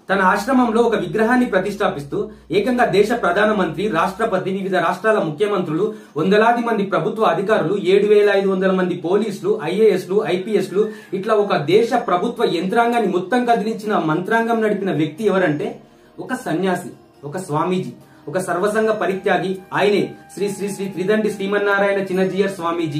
తన ఆశ్రమంలో ఒక విగ్రహాన్ని ప్రతిష్టాపిస్తూ ఏకంగా దేశ ప్రధానమంత్రి రాష్ట్రపతి వివిధ రాష్ట్రాల ముఖ్యమంత్రులు వందలాది మంది ప్రభుత్వ అధికారులు ఏడు వేల ఐదు వందల మంది పోలీసులు ఐఏఎస్లు ఐపీఎస్లు ఇట్లా ఒక దేశ ప్రభుత్వ యంత్రాంగాన్ని మొత్తం కదిలించిన మంత్రాంగం నడిపిన వ్యక్తి ఎవరంటే ఒక సన్యాసి ఒక స్వామీజీ ఒక సర్వసంగ పరిత్యాగి ఆయనే శ్రీ శ్రీ శ్రీ త్రిదండి శ్రీమన్నారాయణ చిన్నజీయర్ స్వామీజీ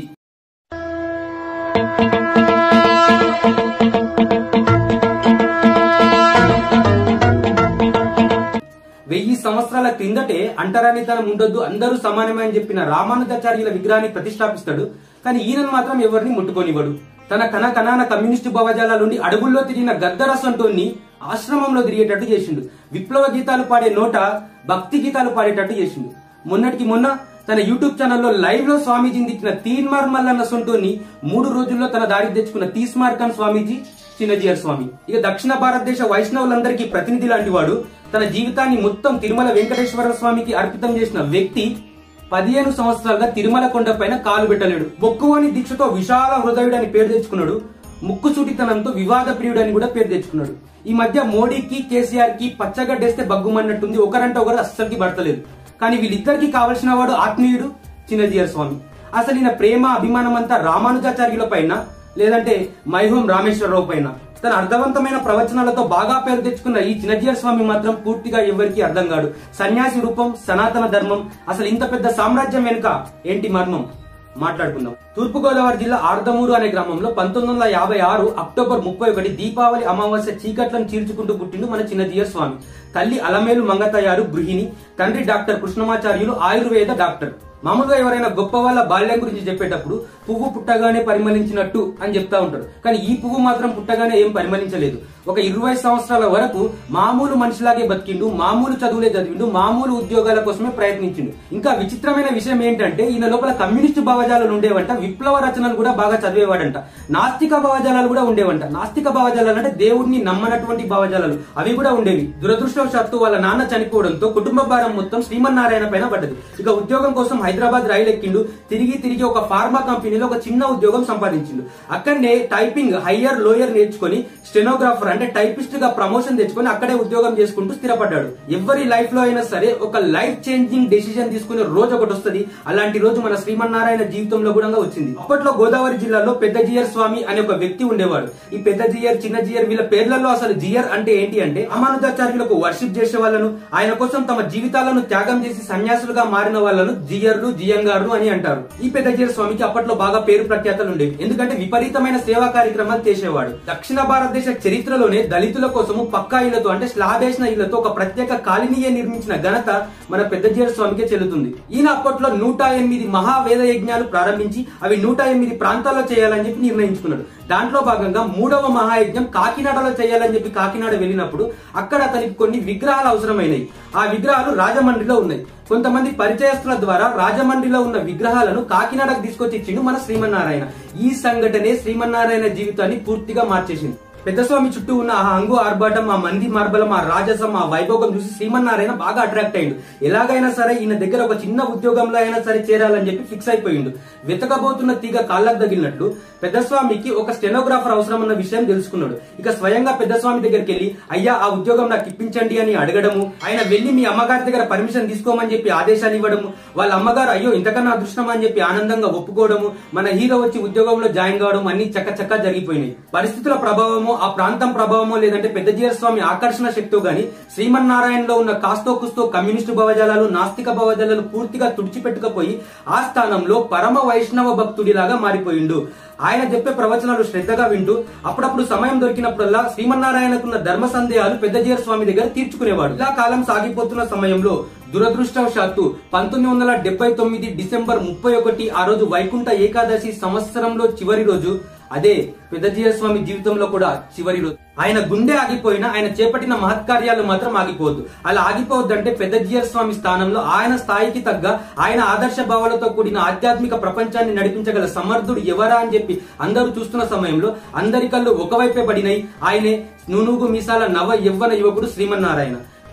వెయ్యి సంవత్సరాల క్రిందటే అంటరానితనం ఉండొద్దు అందరూ సమానమే అని చెప్పిన రామానుజాచార్యుల విగ్రహాన్ని ప్రతిష్టాపిస్తాడు కానీ ఈయన మాత్రం ఎవరిని ముట్టుకోనివ్వడు తన కన కనాన కమ్యూనిస్టు భావజాల నుండి అడుగుల్లో తిరిగిన గద్దరసంటోన్ని ఆశ్రమంలో తిరిగేటట్టు చేసిండు విప్లవ గీతాలు పాడే నోట భక్తి గీతాలు పాడేటట్టు చేసిండు మొన్నటికి మొన్న తన యూట్యూబ్ ఛానల్లో లైవ్ లో స్వామీజీని తిట్టిన తీన్మార్ మల్లన్న సొంటోని మూడు రోజుల్లో తన దారికి తెచ్చుకున్న తీస్మార్కన్ స్వామీజీ చిన్నజీయర్ స్వామి ఇక దక్షిణ భారతదేశ వైష్ణవులందరికీ ప్రతినిధి లాంటి వాడు తన జీవితాన్ని మొత్తం తిరుమల వెంకటేశ్వర స్వామికి అర్పితం చేసిన వ్యక్తి పదిహేను సంవత్సరాలుగా తిరుమల కొండ పైన కాలు పెట్టలేడు బొక్కువని దీక్షతో విశాల హృదయుడు అని పేరు తెచ్చుకున్నాడు ముక్కు సూటితనంతో వివాద ప్రియుడు అని కూడా పేరు తెచ్చుకున్నాడు ఈ మధ్య మోడీకి కేసీఆర్ కి పచ్చగడ్డేస్తే బగ్గుమన్నట్టుంది ఒకరంటే ఒకరు అస్సలకి పడతలేదు కానీ వీళ్ళిద్దరికి కావలసిన వాడు ఆత్మీయుడు చిన్నజీయర్ స్వామి అసలు ఈయన ప్రేమ అభిమానం అంతా రామానుజాచార్యుల పైన లేదంటే మైహోం రామేశ్వరరావు పైన తన అర్థవంతమైన ప్రవచనాలతో బాగా పేరు తెచ్చుకున్న ఈ చిన్నజీయర్ స్వామి మాత్రం పూర్తిగా ఎవరికి అర్థం కాడు సన్యాసి రూపం సనాతన ధర్మం అసలు ఇంత పెద్ద సామ్రాజ్యం వెనుక ఏంటి మర్మం మాట్లాడుకుందాం తూర్పుగోదావరి జిల్లా ఆర్దమూరు అనే గ్రామంలో పంతొమ్మిది వందల యాభై ఆరు అక్టోబర్ ముప్పై ఒకటి దీపావళి అమావాస్య చీకట్లను చీల్చుకుంటూ పుట్టిండు మన చిన్నజీయర్ స్వామి తల్లి అలమేలు మంగతయారు గృహిణి తండ్రి డాక్టర్ కృష్ణమాచార్యులు ఆయుర్వేద డాక్టర్ మామూలుగా ఎవరైనా గొప్ప వాళ్ళ బాల్యం గురించి చెప్పేటప్పుడు పువ్వు పుట్టగానే పరిమళించినట్టు అని చెప్తా ఉంటారు కానీ ఈ పువ్వు మాత్రం పుట్టగానే ఏం పరిమళించలేదు ఒక ఇరవై సంవత్సరాల వరకు మామూలు మనిషిలాగే బతికిండు మామూలు చదువులే చదివిండు మామూలు ఉద్యోగాల కోసమే ప్రయత్నించిండు ఇంకా విచిత్రమైన విషయం ఏంటంటే ఈయన లోపల కమ్యూనిస్టు భావజాలాలు ఉండేవంట విప్లవ రచనలు కూడా బాగా చదివేవాడంట నాస్తిక భావజాలాలు కూడా ఉండేవంట నాస్తిక భావజాలాలు అంటే దేవుడిని నమ్మనటువంటి భావజాలాలు అవి కూడా ఉండేవి దురదృష్టవశాత్తు వాళ్ళ నాన్న చనిపోవడంతో కుటుంబ భారం మొత్తం శ్రీమన్నారాయణ పైన పడ్డది ఇక ఉద్యోగం కోసం హైదరాబాద్ రైలు ఎక్కిండు తిరిగి తిరిగి ఒక ఫార్మా కంపెనీలో ఒక చిన్న ఉద్యోగం సంపాదించిండు అక్కడనే టైపింగ్ హయ్యర్ లోయర్ నేర్చుకొని స్టెనోగ్రాఫర్ అంటే టైపిస్ట్ గా ప్రమోషన్ తెచ్చుకొని అక్కడే ఉద్యోగం చేసుకుంటూ స్థిరపడ్డాడు ఎవరి లైఫ్ లో అయినా సరే ఒక లైఫ్ చేంజింగ్ డెసిషన్ తీసుకునే రోజు ఒకటి వస్తుంది అలాంటి రోజు మన శ్రీమన్నారాయణ జీవితంలో కూడా వచ్చింది అప్పట్లో గోదావరి జిల్లాలో పెద్ద జియర్ స్వామి అనే ఒక వ్యక్తి ఉండేవాడు ఈ పెద్ద జియర్ చిన్న జియర్ వీళ్ళ పేర్లలో అసలు జియర్ అంటే ఏంటి అంటే అమానుజాచార్యులకు వర్షిప్ చేసే వాళ్ళను ఆయన కోసం తమ జీవితాలను త్యాగం చేసి సన్యాసులుగా మారిన వాళ్ళను జియర్లు జియంగారు అని అంటారు ఈ పెద్ద జియర్ స్వామికి అప్పట్లో బాగా పేరు ప్రఖ్యాతలు ఉండేవి ఎందుకంటే విపరీతమైన సేవా కార్యక్రమాలు చేసేవాడు దక్షిణ భారతదేశ చరిత్రలోనే దళితుల కోసము పక్కా ఇళ్లతో అంటే స్లాబ్ వేసిన ఇళ్లతో ఒక ప్రత్యేక కాలనీయే నిర్మించిన ఘనత మన పెద్ద జియర్ స్వామికే చెల్లుతుంది ఈయన అప్పట్లో నూట ఎనిమిది మహావేద యజ్ఞాలు ప్రారంభించి అవి నూట ఎనిమిది ప్రాంతాల్లో చేయాలని చెప్పి నిర్ణయించుకున్నాడు దాంట్లో భాగంగా మూడవ మహాయజ్ఞం కాకినాడలో చేయాలని చెప్పి కాకినాడ వెళ్ళినప్పుడు అక్కడ అతనికి కొన్ని విగ్రహాలు అవసరమైనవి ఆ విగ్రహాలు రాజమండ్రిలో ఉన్నాయి కొంతమంది పరిచయస్తుల ద్వారా రాజమండ్రిలో ఉన్న విగ్రహాలను కాకినాడకు తీసుకొచ్చి ఇచ్చిండు మన శ్రీమన్నారాయణ ఈ సంఘటనే శ్రీమన్నారాయణ జీవితాన్ని పూర్తిగా మార్చేసింది పెద్దస్వామి చుట్టూ ఉన్న ఆ హంగు ఆర్భాటం ఆ మంది మార్బలం ఆ రాజసం ఆ వైభోగం చూసి శ్రీమన్నారాయణ బాగా అట్రాక్ట్ అయ్యిండు ఎలాగైనా సరే ఈయన దగ్గర ఒక చిన్న ఉద్యోగంలో అయినా సరే చేరాలని చెప్పి ఫిక్స్ అయిపోయిండు వెతకబోతున్న తీగ కాళ్ళకు తగిలినట్లు పెద్దస్వామికి ఒక స్టెనోగ్రాఫర్ అవసరం అన్న విషయం తెలుసుకున్నాడు ఇక స్వయంగా పెద్దస్వామి దగ్గరికి వెళ్ళి అయ్యా ఆ ఉద్యోగం నాకు ఇప్పించండి అని అడగడము ఆయన వెళ్లి మీ అమ్మగారి దగ్గర పర్మిషన్ తీసుకోమని చెప్పి ఆదేశాలు ఇవ్వడము వాళ్ళ అమ్మగారు అయ్యో ఇంతకన్నా అదృష్టం అని చెప్పి ఆనందంగా ఒప్పుకోవడము మన హీరో వచ్చి ఉద్యోగంలో జాయిన్ కావడం అన్ని చక్క చక్క జరిగిపోయినాయి పరిస్థితుల ప్రభావమో ఆ ప్రాంతం ప్రభావమో లేదంటే పెద్దజీర స్వామి ఆకర్షణ శక్తితో గాని శ్రీమన్నారాయణలో ఉన్న కాస్తో కుస్తో కమ్యూనిస్టు భావజాలాలు నాస్తిక భావజాలాలు పూర్తిగా తుడిచిపెట్టుకపోయి ఆ స్థానంలో పరమ వైష్ణవ భక్తుడిలాగా మారిపోయిండు ఆయన చెప్పే ప్రవచనాలు శ్రద్ధగా వింటూ అప్పుడప్పుడు సమయం దొరికినప్పుడల్లా శ్రీమన్నారాయణకున్న ధర్మ సందేహాలు పెద్దజీర స్వామి దగ్గర తీర్చుకునేవాడు ఇలా కాలం సాగిపోతున్న సమయంలో దురదృష్టవశాత్తు పంతొమ్మిది వందల డెబ్బై తొమ్మిది డిసెంబర్ ముప్పై ఒకటి ఆ రోజు వైకుంఠ ఏకాదశి సంవత్సరంలో చివరి రోజు అదే పెద్దజీయ స్వామి జీవితంలో కూడా చివరి రోజు ఆయన గుండె ఆగిపోయినా ఆయన చేపట్టిన మహత్కార్యాలు మాత్రం ఆగిపోవద్దు అలా ఆగిపోవద్దంటే పెద్దజీయ స్వామి స్థానంలో ఆయన స్థాయికి తగ్గ ఆయన ఆదర్శ భావాలతో కూడిన ఆధ్యాత్మిక ప్రపంచాన్ని నడిపించగల సమర్థుడు ఎవరా అని చెప్పి అందరూ చూస్తున్న సమయంలో అందరి కళ్ళు ఒకవైపే పడినాయి ఆయనే నూనూగు మీసాల నవ యవ్వన యువకుడు శ్రీమన్నారాయణ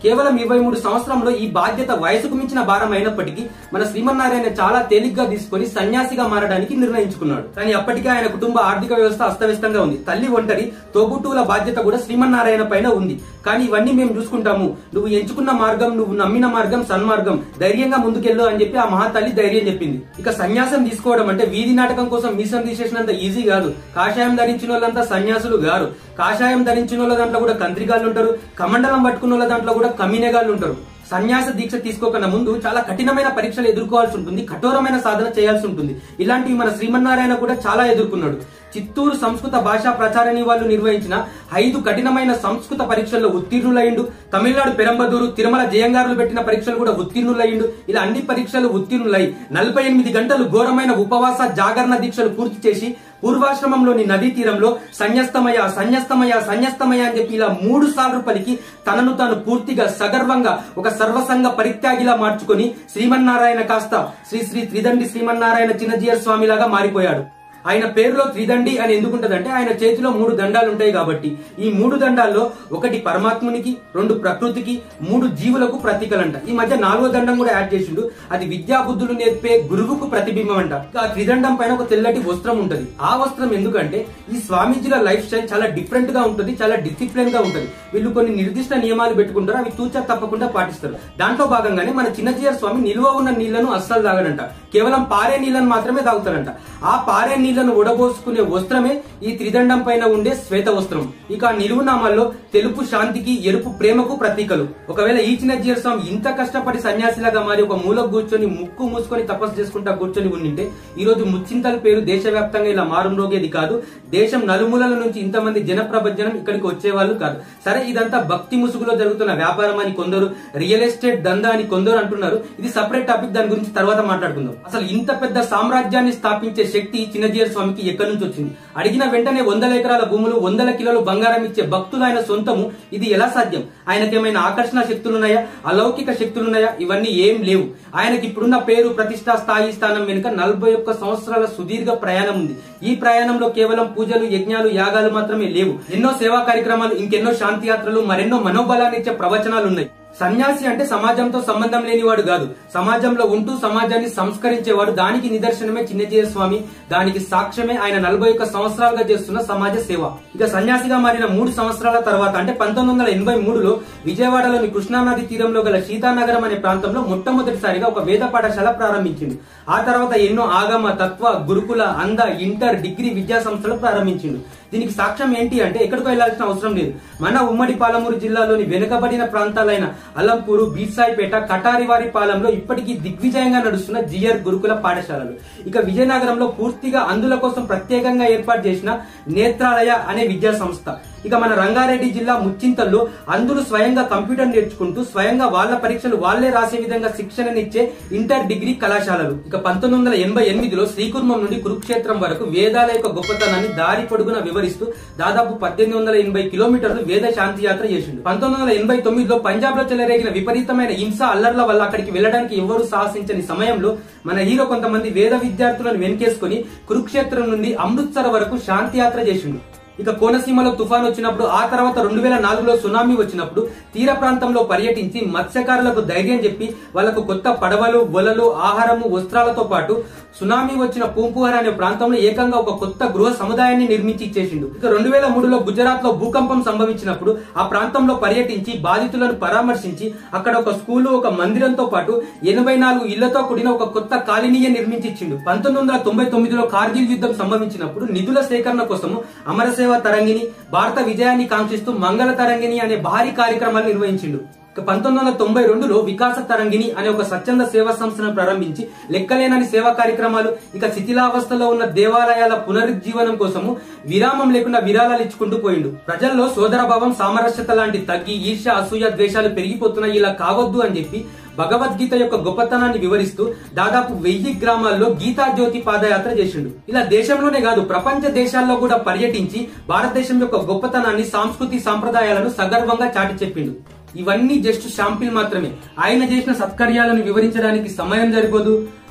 కేవలం ఇరవై మూడు సంవత్సరంలో ఈ బాధ్యత వయసుకు మించిన భారం అయినప్పటికీ మన శ్రీమన్నారాయణ చాలా తేలిగ్గా తీసుకొని సన్యాసిగా మారడానికి నిర్ణయించుకున్నాడు కానీ అప్పటికే ఆయన కుటుంబ ఆర్థిక వ్యవస్థ అస్తవ్యస్తంగా ఉంది తల్లి ఒంటరి తోబుట్టువుల బాధ్యత కూడా శ్రీమన్నారాయణ పైన ఉంది కానీ ఇవన్నీ మేము చూసుకుంటాము నువ్వు ఎంచుకున్న మార్గం నువ్వు నమ్మిన మార్గం సన్మార్గం ధైర్యంగా ముందుకెళ్ళు అని చెప్పి ఆ మహాతల్లి ధైర్యం చెప్పింది ఇక సన్యాసం తీసుకోవడం అంటే వీధి నాటకం కోసం మీసం తీసేసినంత ఈజీ కాదు కాషాయం ధరించిన వాళ్ళంతా సన్యాసులు గారు కాషాయం ధరించిన వాళ్ళ దాంట్లో కూడా కంత్రిగాళ్ళు ఉంటారు కమండలం పట్టుకున్న వాళ్ళ దాంట్లో కూడా కమినగాళ్ళు ఉంటారు సన్యాస దీక్ష తీసుకోకన్నా ముందు చాలా కఠినమైన పరీక్షలు ఎదుర్కోవాల్సి ఉంటుంది కఠోరమైన సాధన చేయాల్సి ఉంటుంది ఇలాంటివి మన శ్రీమన్నారాయణ కూడా చాలా ఎదుర్కొన్నాడు చిత్తూరు సంస్కృత భాషా ప్రచారణి వాళ్ళు నిర్వహించిన ఐదు కఠినమైన సంస్కృత పరీక్షల్లో ఉత్తీర్ణులయ్యిండు తమిళనాడు పెరంబదూరు తిరుమల జయంగారులు పెట్టిన పరీక్షలు కూడా ఉత్తీర్ణులయ్యిండు ఇలా అన్ని పరీక్షలు ఉత్తీర్ణులై నలభై ఎనిమిది గంటలు ఘోరమైన ఉపవాస జాగరణ దీక్షలు పూర్తి చేసి పూర్వాశ్రమంలోని నదీ తీరంలో సన్యస్తమయ సన్యస్తమయ సన్యస్తమయ అని చెప్పి ఇలా మూడు సార్లు పలికి తనను తాను పూర్తిగా సగర్వంగా ఒక సర్వసంగ పరిత్యాగిలా మార్చుకొని శ్రీమన్నారాయణ కాస్త శ్రీ శ్రీ త్రిదండి శ్రీమన్నారాయణ చిన్నజీయ స్వామిలాగా మారిపోయాడు ఆయన పేరులో త్రిదండి అని ఎందుకుంటదంటే ఆయన చేతిలో మూడు దండాలు ఉంటాయి కాబట్టి ఈ మూడు దండాల్లో ఒకటి పరమాత్మునికి రెండు ప్రకృతికి మూడు జీవులకు ప్రతీకలంట ఈ మధ్య నాలుగో దండం కూడా యాడ్ చేసిండు అది విద్యా బుద్ధులు నేర్పే గురువుకు ప్రతిబింబం అంట ఇక ఆ త్రిదండం పైన ఒక తెల్లటి వస్త్రం ఉంటది ఆ వస్త్రం ఎందుకంటే ఈ స్వామీజీల లైఫ్ స్టైల్ చాలా డిఫరెంట్ గా ఉంటుంది చాలా డిసిప్లిన్ గా ఉంటుంది వీళ్ళు కొన్ని నిర్దిష్ట నియమాలు పెట్టుకుంటారు అవి తూచా తప్పకుండా పాటిస్తారు దాంట్లో భాగంగానే మన చిన్నజీయర్ స్వామి నిల్వ ఉన్న నీళ్లను అస్సలు తాగడంట కేవలం పారే నీళ్లను మాత్రమే తాగుతారంట ఆ పారే నీళ్లను ఉడబోసుకునే వస్త్రమే ఈ త్రిదండం పైన ఉండే శ్వేత వస్త్రం ఇక ఆ నిలువునామాల్లో తెలుపు శాంతికి ఎరుపు ప్రేమకు ప్రతీకలు ఒకవేళ ఈ చిన్నజీయర్ స్వామి ఇంత కష్టపడి సన్యాసిలాగా మారి ఒక మూల కూర్చొని ముక్కు మూసుకొని తపస్సు చేసుకుంటా కూర్చొని ఉండింటే ఈ రోజు ముచ్చింతల పేరు దేశవ్యాప్తంగా ఇలా మారుమ్రోగేది కాదు దేశం నలుమూలల నుంచి ఇంతమంది జనప్రభంజనం ఇక్కడికి వచ్చేవాళ్ళు కాదు సరే ఇదంతా భక్తి ముసుగులో జరుగుతున్న వ్యాపారం అని కొందరు రియల్ ఎస్టేట్ దందా అని కొందరు అంటున్నారు ఇది సపరేట్ టాపిక్ దాని గురించి తర్వాత మాట్లాడుకుందాం అసలు ఇంత పెద్ద సామ్రాజ్యాన్ని స్థాపించే శక్తి చిన్నజీయర్ స్వామికి ఎక్కడి నుంచి వచ్చింది అడిగిన వెంటనే వందల ఎకరాల భూములు వందల కిలోలు బంగారం ఇచ్చే భక్తులు ఆయన సొంతము ఇది ఎలా సాధ్యం ఆయనకేమైనా ఆకర్షణ శక్తులున్నాయా అలౌకిక శక్తులున్నాయా ఇవన్నీ ఏం లేవు ఆయనకి ఇప్పుడున్న పేరు ప్రతిష్ట స్థాయి స్థానం వెనుక నలభై ఒక్క సంవత్సరాల సుదీర్ఘ ప్రయాణం ఉంది ఈ ప్రయాణంలో కేవలం పూజలు యజ్ఞాలు యాగాలు మాత్రమే లేవు ఎన్నో సేవా కార్యక్రమాలు ఇంకెన్నో శాంతి యాత్రలు మరెన్నో మనోబలాన్ని ఇచ్చే ప్రవచనాలు ఉన్నాయి సన్యాసి అంటే సమాజంతో సంబంధం లేనివాడు కాదు సమాజంలో ఉంటూ సమాజాన్ని సంస్కరించేవాడు దానికి నిదర్శనమే చిన్నజీయ స్వామి దానికి సాక్ష్యమే ఆయన నలభై ఒక్క సంవత్సరాలుగా చేస్తున్న సమాజ సేవ ఇక సన్యాసిగా మారిన మూడు సంవత్సరాల తర్వాత అంటే పంతొమ్మిది వందల ఎనభై మూడులో విజయవాడలోని కృష్ణానది తీరంలో గల సీతానగరం అనే ప్రాంతంలో మొట్టమొదటిసారిగా ఒక వేద పాఠశాల ప్రారంభించింది ఆ తర్వాత ఎన్నో ఆగమ తత్వ గురుకుల అంద ఇంటర్ డిగ్రీ విద్యా సంస్థలు ప్రారంభించిండు దీనికి సాక్ష్యం ఏంటి అంటే ఎక్కడికో వెళ్లాల్సిన అవసరం లేదు మన ఉమ్మడి పాలమూరు జిల్లాలోని వెనుకబడిన ప్రాంతాలైన అలంపూరు బీర్సాయిపేట కటారివారి పాలెంలో ఇప్పటికీ దిగ్విజయంగా నడుస్తున్న జిఆర్ గురుకుల పాఠశాలలు ఇక విజయనగరంలో పూర్తిగా అందుల కోసం ప్రత్యేకంగా ఏర్పాటు చేసిన నేత్రాలయ అనే విద్యా సంస్థ ఇక మన రంగారెడ్డి జిల్లా ముచ్చింతల్లో అందులు స్వయంగా కంప్యూటర్ నేర్చుకుంటూ స్వయంగా వాళ్ళ పరీక్షలు వాళ్లే రాసే విధంగా శిక్షణనిచ్చే ఇంటర్ డిగ్రీ కళాశాలలు ఇక పంతొమ్మిది వందల ఎనభై ఎనిమిదిలో శ్రీకుర్మం నుండి కురుక్షేత్రం వరకు వేదాల యొక్క గొప్పతనాన్ని దారి పొడుగున వివరిస్తూ దాదాపు పద్దెనిమిది వందల ఎనభై కిలోమీటర్లు వేద శాంతి యాత్ర చేసిండు పంతొమ్మిది వందల ఎనభై తొమ్మిదిలో పంజాబ్ లో చెలరేగిన విపరీతమైన హింస అల్లర్ల వల్ల అక్కడికి వెళ్ళడానికి ఎవరు సాహసించని సమయంలో మన హీరో కొంతమంది వేద విద్యార్థులను వెనకేసుకుని కురుక్షేత్రం నుండి అమృత్సర్ వరకు శాంతి యాత్ర చేసిండు ఇక కోనసీమలో తుఫాన్ వచ్చినప్పుడు ఆ తర్వాత రెండు వేల నాలుగులో సునామీ వచ్చినప్పుడు తీర ప్రాంతంలో పర్యటించి మత్స్యకారులకు ధైర్యం చెప్పి వాళ్లకు కొత్త పడవలు వలలు ఆహారము వస్త్రాలతో పాటు సునామీ వచ్చిన పూంపుహర్ అనే ప్రాంతంలో ఏకంగా ఒక కొత్త గృహ సముదాయాన్ని నిర్మించి ఇచ్చేసిండు ఇక రెండు వేల మూడులో గుజరాత్ లో భూకంపం సంభవించినప్పుడు ఆ ప్రాంతంలో పర్యటించి బాధితులను పరామర్శించి అక్కడ ఒక స్కూలు ఒక మందిరంతో పాటు ఎనభై నాలుగు ఇళ్లతో కూడిన ఒక కొత్త కాలనీయ నిర్మించి ఇచ్చిండు పంతొమ్మిది వందల తొంభై తొమ్మిదిలో కార్గిల్ యుద్ధం సంభవించినప్పుడు నిధుల సేకరణ కోసము అమరసేవ తరంగిణి భారత విజయాన్ని కాంక్షిస్తూ మంగళ తరంగిణి అనే భారీ కార్యక్రమాలు నిర్వహించిండు ఇక పంతొమ్మిది వందల తొంభై రెండులో వికాస తరంగిణి అనే ఒక స్వచ్ఛంద సేవా సంస్థను ప్రారంభించి లెక్కలేనని సేవా కార్యక్రమాలు ఇక శిథిలావస్థలో ఉన్న దేవాలయాల పునరుజ్జీవనం కోసము విరామం లేకుండా విరాళాలు ఇచ్చుకుంటూ పోయిండు ప్రజల్లో సోదరభావం సామరస్యత లాంటి తగ్గి ఈర్ష్య అసూయ ద్వేషాలు పెరిగిపోతున్నాయి ఇలా కావద్దు అని చెప్పి భగవద్గీత యొక్క గొప్పతనాన్ని వివరిస్తూ దాదాపు వెయ్యి గ్రామాల్లో గీతా జ్యోతి పాదయాత్ర చేసిండు ఇలా దేశంలోనే కాదు ప్రపంచ దేశాల్లో కూడా పర్యటించి భారతదేశం యొక్క గొప్పతనాన్ని సాంస్కృతి సాంప్రదాయాలను సగర్వంగా చాటి చెప్పిండు ఇవన్నీ జస్ట్ షాంపిల్ మాత్రమే ఆయన చేసిన సత్కార్యాలను వివరించడానికి సమయం సరిపోదు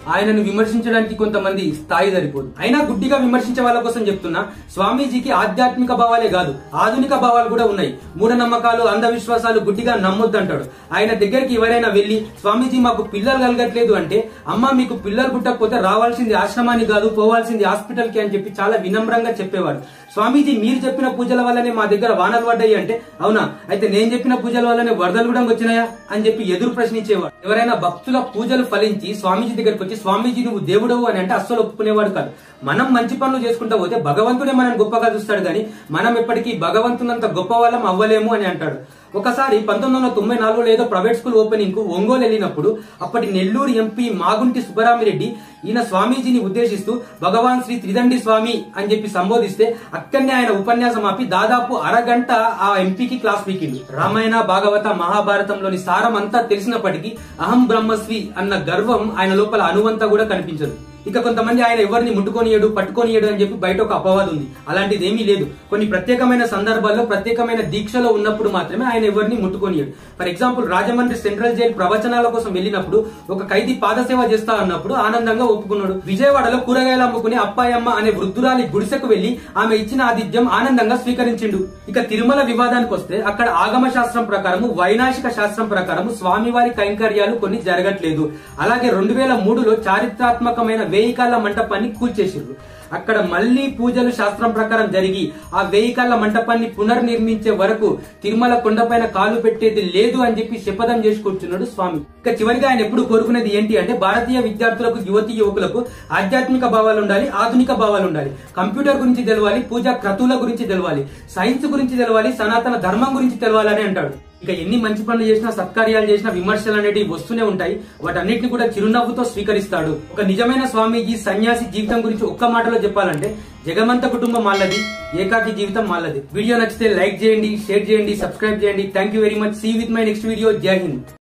ఆయనను విమర్శించడానికి కొంతమంది స్థాయి సరిపోదు అయినా గుడ్డిగా విమర్శించే వాళ్ళ కోసం చెప్తున్నా స్వామీజీకి ఆధ్యాత్మిక భావాలే కాదు ఆధునిక భావాలు కూడా ఉన్నాయి మూఢనమ్మకాలు అంధవిశ్వాసాలు గుడ్డిగా నమ్మొద్దంటాడు ఆయన దగ్గరికి ఎవరైనా వెళ్లి స్వామీజీ మాకు పిల్లలు కలగట్లేదు అంటే అమ్మ మీకు పిల్లలు పుట్టకపోతే రావాల్సింది ఆశ్రమానికి కాదు పోవాల్సింది హాస్పిటల్ కి అని చెప్పి చాలా వినమ్రంగా చెప్పేవాడు స్వామీజీ మీరు చెప్పిన పూజల వల్లనే మా దగ్గర వానలు పడ్డాయి అంటే అవునా అయితే నేను చెప్పిన పూజల వల్లనే వరదలు కూడా వచ్చినాయా అని చెప్పి ఎదురు ప్రశ్నించేవాడు ఎవరైనా భక్తుల పూజలు ఫలించి స్వామీజీ దగ్గరికి వచ్చి స్వామీజీ నువ్వు దేవుడవు అని అంటే అస్సలు ఒప్పుకునేవాడు కాదు మనం మంచి పనులు చేసుకుంటా పోతే భగవంతుడే మనం గొప్పగా చూస్తాడు కానీ మనం ఎప్పటికీ భగవంతునంత గొప్ప వాళ్ళం అవ్వలేము అని అంటాడు ఒకసారి పంతొమ్మిది వందల తొంభై నాలుగులో ఏదో ప్రైవేట్ స్కూల్ ఓపెనింగ్ కు ఒంగోలు వెళ్ళినప్పుడు అప్పటి నెల్లూరు ఎంపీ మాగుంటి సుబ్బరామిరెడ్డి ఈయన స్వామీజీని ఉద్దేశిస్తూ భగవాన్ శ్రీ త్రిదండి స్వామి అని చెప్పి సంబోధిస్తే అక్కడనే ఆయన ఉపన్యాసం ఆపి దాదాపు అరగంట ఆ ఎంపీకి క్లాస్ పీకిండు రామాయణ భాగవత మహాభారతంలోని సారం అంతా తెలిసినప్పటికీ అహం బ్రహ్మస్వి అన్న గర్వం ఆయన లోపల అనువంతా కూడా కనిపించదు ఇక కొంతమంది ఆయన ఎవరిని ముట్టుకొనియడు పట్టుకొనియడు అని చెప్పి బయట ఒక అపవాదం ఉంది అలాంటిది ఏమీ లేదు కొన్ని ప్రత్యేకమైన సందర్భాల్లో ప్రత్యేకమైన దీక్షలో ఉన్నప్పుడు మాత్రమే ఆయన ఎవరిని ముట్టుకొనియడు for example Rajahmundry central jail ప్రవచనాల కోసం వెళ్ళినప్పుడు ఒక ఖైదీ పాదసేవ చేస్తా అన్నప్పుడు ఆనందంగా ఒప్పుకున్నాడు విజయవాడలో కూరగాయలు అమ్ముకునే అప్పాయమ్మ అనే వృద్ధురాలి గుడిసెకు వెళ్లి ఆమె ఇచ్చిన ఆతిథ్యం ఆనందంగా స్వీకరించిండు ఇక తిరుమల వివాదానికి వస్తే అక్కడ ఆగమ శాస్త్రం ప్రకారము వైనాశిక శాస్త్రం ప్రకారము స్వామివారి కైంకర్యాలు కొన్ని జరగట్లేదు అలాగే రెండు వేల మూడులో చారిత్రాత్మకమైన వేయి కాళ్ళ మంటపాన్ని కూల్చేసారు అక్కడ మళ్లీ పూజలు శాస్త్రం ప్రకారం జరిగి ఆ వేయి కాళ్ళ మంటపాన్ని పునర్నిర్మించే వరకు తిరుమల కొండపైన కాలు పెట్టేది లేదు అని చెప్పి శపథం చేసి కూర్చున్నాడు స్వామి ఇక చివరిగా ఆయన ఎప్పుడు కోరుకునేది ఏంటి అంటే భారతీయ విద్యార్థులకు యువతి యువకులకు ఆధ్యాత్మిక భావాలు ఉండాలి ఆధునిక భావాలు ఉండాలి కంప్యూటర్ గురించి తెలవాలి పూజా క్రతువుల గురించి తెలవాలి సైన్స్ గురించి తెలవాలి సనాతన ధర్మం గురించి తెలవాలని అంటాడు ఇక ఎన్ని మంచి పనులు చేసినా సత్కార్యాలు చేసినా విమర్శలు అనేటివి వస్తూనే ఉంటాయి వాటన్నిటిని కూడా చిరునవ్వుతో స్వీకరిస్తాడు ఒక నిజమైన స్వామీజీ సన్యాసి జీవితం గురించి ఒక్క మాటలో చెప్పాలంటే జగమంత కుటుంబం వాళ్ళది ఏకాకి జీవితం వాళ్ళది వీడియో నచ్చితే లైక్ చేయండి షేర్ చేయండి సబ్స్క్రైబ్ చేయండి thank you very much see with my next video జై హింద్